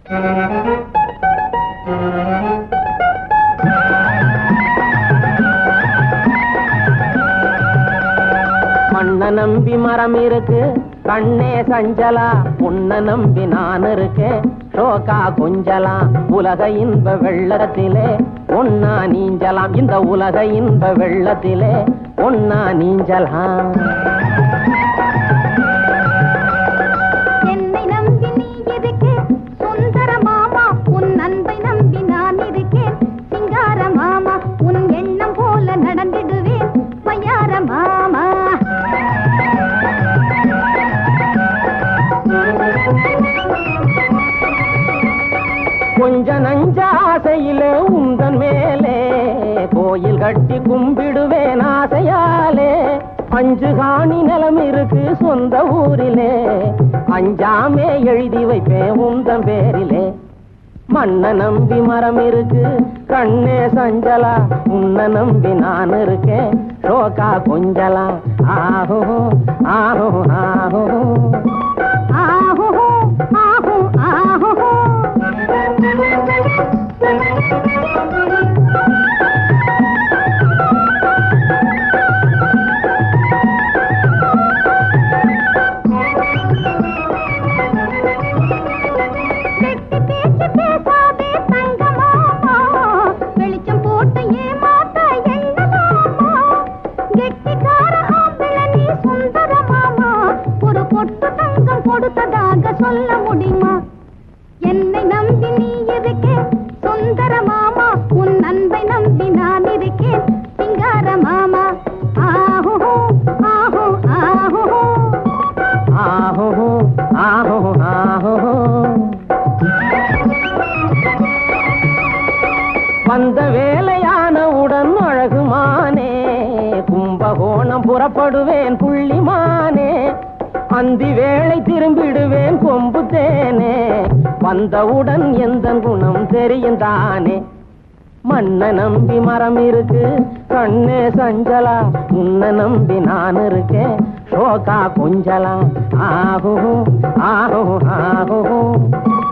மண்ண நம்பி மரம் இருக்கு கண்ணே சஞ்சலா உன்ன நம்பி நான் இருக்கேன் ஷோகா கொஞ்சலாம் உலக இன்ப வெள்ளத்திலே ஒன்னா நீஞ்சலாம் இந்த உலக இன்ப வெள்ளத்திலே ஒன்னா நீஞ்சலாம் என்னை நம்பி நீ இருக்க சுந்தர மாமா உன் அன்பை நம்பி நான் இருக்கேன் சிங்கார மாமா உன் எண்ணம் போல நடந்திடுவேன் பையார மாமா கொஞ்ச நஞ்ச ஆசையிலே உந்தன் மேலே கோயில் கட்டி கும்பிடுவேன் ஆசையாலே அஞ்சு காணி நிலம் இருக்கு சொந்த ஊரிலே அஞ்சாமே எழுதி வைப்பேன் உந்தன் பேரிலே மண்ண நம்பி மரம் இருக்கு கண்ணே சஞ்சலா உன்ன நம்பி நான் இருக்கேன் ஷோகா கொஞ்சலா ஆஹோ ஆஹோ ஆஹோ ஆஹோ ஆஹோ ஆஹோ கெட்டி பேச்சு பேசாதே தங்கமாமா வெளிச்சம் போட்டு ஏமாத்த எண்ணலாமா கெட்டிக்கார ஆம்பிள நீ சுந்தரமாமா ஒரு பொட்டு தங்கம் கொடுத்ததாக சொல்ல முடியுமா என்னை நம்பி நீ இருக்கே சுந்தர மாமா உன் அன்பை நம்பி நான் இருக்கேன் சிங்கார மாமா ஆஹோ ஆஹோ ஆஹோ ஆஹோ ஆஹோ ஆஹோ வந்த வேலையானவுடன் அழகுமானே கும்பகோணம் புறப்படுவேன் புள்ளிமானே அந்தி வேளை திரும்பிடுவேன் கொம்பு தேனே வந்தவுடன் எந்த குணம் தெரியும் தானே மண்ண நம்பி மரம் இருக்கு கண்ணே சஞ்சலா உன்ன நம்பி நான் இருக்கேன் ஷோகா கொஞ்சலா ஆஹோ ஆஹோ ஆஹோ